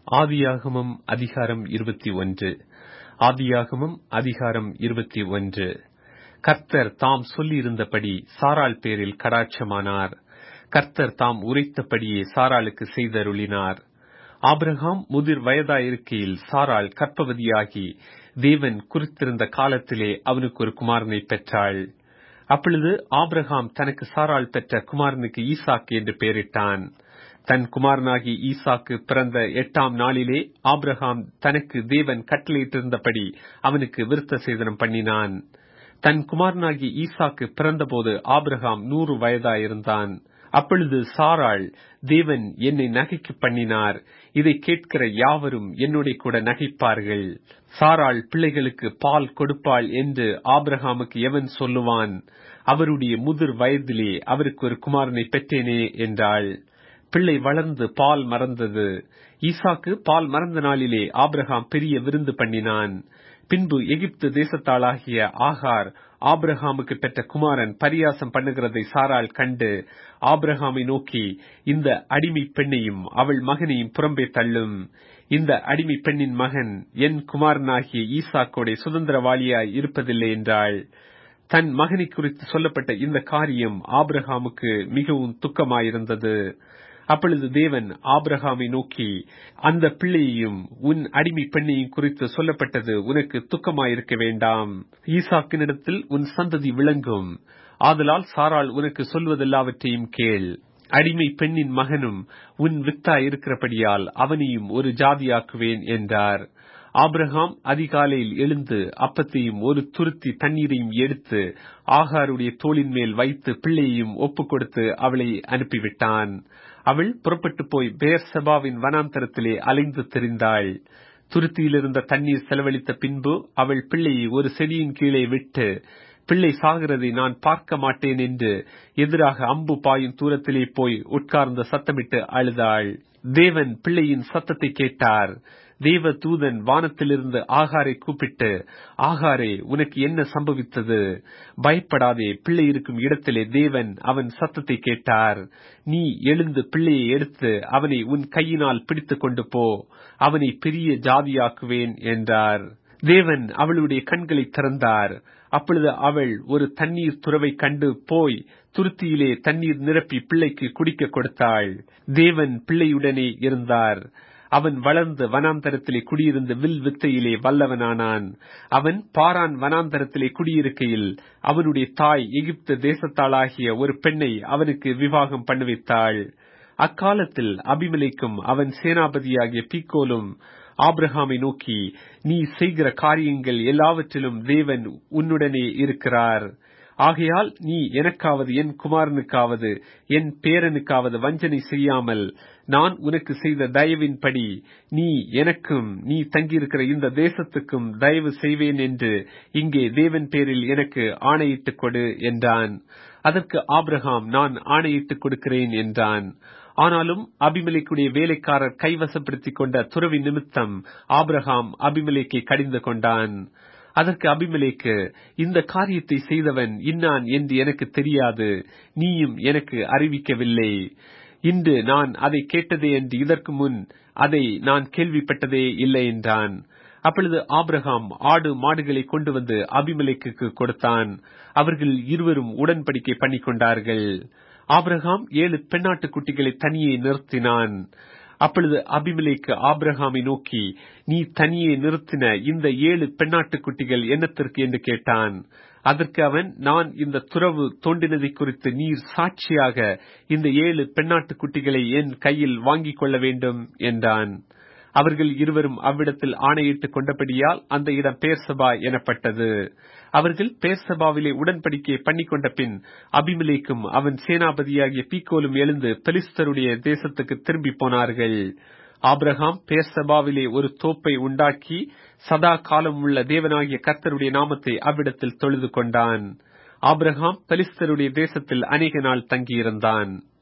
ஆதியாகமம் அதிகாரம் இருபத்தி ஒன்று ஆதியாகமம் அதிகாரம் இருபத்தி ஒன்று கர்த்தர் தாம் சொல்லியிருந்தபடி சாராள் பேரில் கடாட்சமானார் கர்த்தர் தாம் உரைத்தபடியே சாராளுக்கு செய்தருளினார் ஆபிரகாம் முதிர் வயதாயிருக்கையில் சாராள் கற்பவதியாகி தேவன் குறித்திருந்த காலத்திலே அவனுக்கு ஒரு குமாரனை பெற்றாள் அப்பொழுது ஆபிரகாம் தனக்கு சாராள் பெற்ற குமாரனுக்கு ஈசாக்கு என்று பெயரிட்டான் தன் குமாரனாகி ஈசாக்கு பிறந்த எட்டாம் நாளிலே ஆபிரகாம் தனக்கு தேவன் கட்டளையிட்டிருந்தபடி அவனுக்கு விருத்த சேதனம் பண்ணினான் தன் குமாரனாகி ஈசாக்கு பிறந்தபோது ஆபிரகாம் நூறு வயதாயிருந்தான் அப்பொழுது சாராள் தேவன் என்னை நகைக்கு பண்ணினார் இதை கேட்கிற யாவரும் என்னுடைய கூட நகைப்பார்கள் சாராள் பிள்ளைகளுக்கு பால் கொடுப்பாள் என்று ஆபிரகாமுக்கு எவன் சொல்லுவான் அவருடைய முதிர் வயதிலே அவருக்கு ஒரு குமாரனை பெற்றேனே என்றாள் பிள்ளை வளர்ந்து பால் மறந்தது ஈசாக்கு பால் மறந்த நாளிலே ஆபிரகாம் பெரிய விருந்து பண்ணினான் பின்பு எகிப்து தேசத்தாளாகிய ஆகார் ஆபிரஹாமுக்கு பெற்ற குமாரன் பரியாசம் பண்ணுகிறதை சாராள் கண்டு ஆபிரஹாமை நோக்கி இந்த அடிமை பெண்ணையும் அவள் மகனையும் புறம்பே தள்ளும் இந்த அடிமை பெண்ணின் மகன் என் குமாரனாகிய ஈசாக்கோடைய சுதந்திரவாளியாய் இருப்பதில்லை என்றாள் தன் மகனை குறித்து சொல்லப்பட்ட இந்த காரியம் ஆபிரஹாமுக்கு மிகவும் துக்கமாயிருந்தது அப்பொழுது தேவன் ஆபிரஹாமை நோக்கி அந்த பிள்ளையையும் உன் அடிமை பெண்ணையும் குறித்து சொல்லப்பட்டது உனக்கு துக்கமாயிருக்க வேண்டாம் ஈசாக்கினிடத்தில் உன் சந்ததி விளங்கும் ஆதலால் சாராள் உனக்கு சொல்வதெல்லாவற்றையும் கேள் அடிமை பெண்ணின் மகனும் உன் வித்தா இருக்கிறபடியால் அவனையும் ஒரு ஜாதியாக்குவேன் என்றார் ஆபிரகாம் அதிகாலையில் எழுந்து அப்பத்தையும் ஒரு துருத்தி தண்ணீரையும் எடுத்து ஆகாருடைய தோளின் மேல் வைத்து பிள்ளையையும் ஒப்புக் கொடுத்து அவளை அனுப்பிவிட்டான் அவள் புறப்பட்டு போய் பேர்சபாவின் வனாந்தரத்திலே அலைந்து தெரிந்தாள் துருத்தியிலிருந்த தண்ணீர் செலவழித்த பின்பு அவள் பிள்ளையை ஒரு செடியின் கீழே விட்டு பிள்ளை சாகிறதை நான் பார்க்க மாட்டேன் என்று எதிராக அம்பு பாயும் தூரத்திலே போய் உட்கார்ந்த சத்தமிட்டு அழுதாள் தேவன் பிள்ளையின் சத்தத்தை கேட்டார் தேவ தூதன் வானத்திலிருந்து ஆகாரை கூப்பிட்டு ஆகாரே உனக்கு என்ன சம்பவித்தது பயப்படாதே பிள்ளை இருக்கும் இடத்திலே தேவன் அவன் சத்தத்தை கேட்டார் நீ எழுந்து பிள்ளையை எடுத்து அவனை உன் கையினால் பிடித்துக் கொண்டு போ அவனை பெரிய ஜாதியாக்குவேன் என்றார் தேவன் அவளுடைய கண்களை திறந்தார் அப்பொழுது அவள் ஒரு தண்ணீர் துறவை கண்டு போய் துருத்தியிலே தண்ணீர் நிரப்பி பிள்ளைக்கு குடிக்க கொடுத்தாள் தேவன் பிள்ளையுடனே இருந்தார் அவன் வளர்ந்து வனாந்தரத்திலே குடியிருந்து வில் வித்தையிலே வல்லவனானான் அவன் பாரான் வனாந்தரத்திலே குடியிருக்கையில் அவனுடைய தாய் எகிப்து தேசத்தாளாகிய ஒரு பெண்ணை அவனுக்கு விவாகம் பண்ணுவித்தாள் அக்காலத்தில் அபிமலைக்கும் அவன் சேனாபதியாகிய பீக்கோலும் ஆப்ரஹாமை நோக்கி நீ செய்கிற காரியங்கள் எல்லாவற்றிலும் தேவன் உன்னுடனே இருக்கிறார் ஆகையால் நீ எனக்காவது என் குமாரனுக்காவது என் பேரனுக்காவது வஞ்சனை செய்யாமல் நான் உனக்கு செய்த தயவின்படி நீ எனக்கும் நீ தங்கியிருக்கிற இந்த தேசத்துக்கும் தயவு செய்வேன் என்று இங்கே தேவன் பேரில் எனக்கு ஆணையிட்டுக் கொடு என்றான் அதற்கு ஆப்ரஹாம் நான் ஆணையிட்டுக் கொடுக்கிறேன் என்றான் ஆனாலும் அபிமலைக்குடைய வேலைக்காரர் கைவசப்படுத்திக் கொண்ட துறவி நிமித்தம் ஆப்ரஹாம் அபிமலைக்கை கடிந்து கொண்டான் அதற்கு அபிமலேக்கு இந்த காரியத்தை செய்தவன் இன்னான் என்று எனக்கு தெரியாது நீயும் எனக்கு அறிவிக்கவில்லை இன்று நான் அதை கேட்டதே என்று இதற்கு முன் அதை நான் கேள்விப்பட்டதே இல்லை என்றான் அப்பொழுது ஆப்ரஹாம் ஆடு மாடுகளை கொண்டு வந்து அபிமலைக்கு கொடுத்தான் அவர்கள் இருவரும் உடன்படிக்கை பண்ணி கொண்டார்கள் ஆப்ரஹாம் ஏழு பெண்ணாட்டு குட்டிகளை தனியே நிறுத்தினான் அப்பொழுது அபிமலைக்கு ஆப்ரஹாமை நோக்கி நீ தனியே நிறுத்தின இந்த ஏழு பெண்ணாட்டு குட்டிகள் என்னத்திற்கு என்று கேட்டான் அதற்கு அவன் நான் இந்த துறவு தோண்டினதை குறித்து நீர் சாட்சியாக இந்த ஏழு பெண்ணாட்டு குட்டிகளை என் கையில் வாங்கிக் கொள்ள வேண்டும் என்றான் அவர்கள் இருவரும் அவ்விடத்தில் ஆணையிட்டுக் கொண்டபடியால் அந்த இடம் பேர்சபா எனப்பட்டது அவர்கள் பேர்சபாவிலே உடன்படிக்கையை பண்ணிக்கொண்ட பின் அபிமலேக்கும் அவன் சேனாபதியாகிய பீக்கோலும் எழுந்து பெலிஸ்தருடைய தேசத்துக்கு திரும்பி போனார்கள் ஆப்ரஹாம் பேர்சபாவிலே ஒரு தோப்பை உண்டாக்கி சதா காலம் உள்ள தேவனாகிய கர்த்தருடைய நாமத்தை அவ்விடத்தில் தொழுது கொண்டான் ஆப்ரஹாம் பெலிஸ்தருடைய தேசத்தில் அநேக நாள் தங்கியிருந்தான்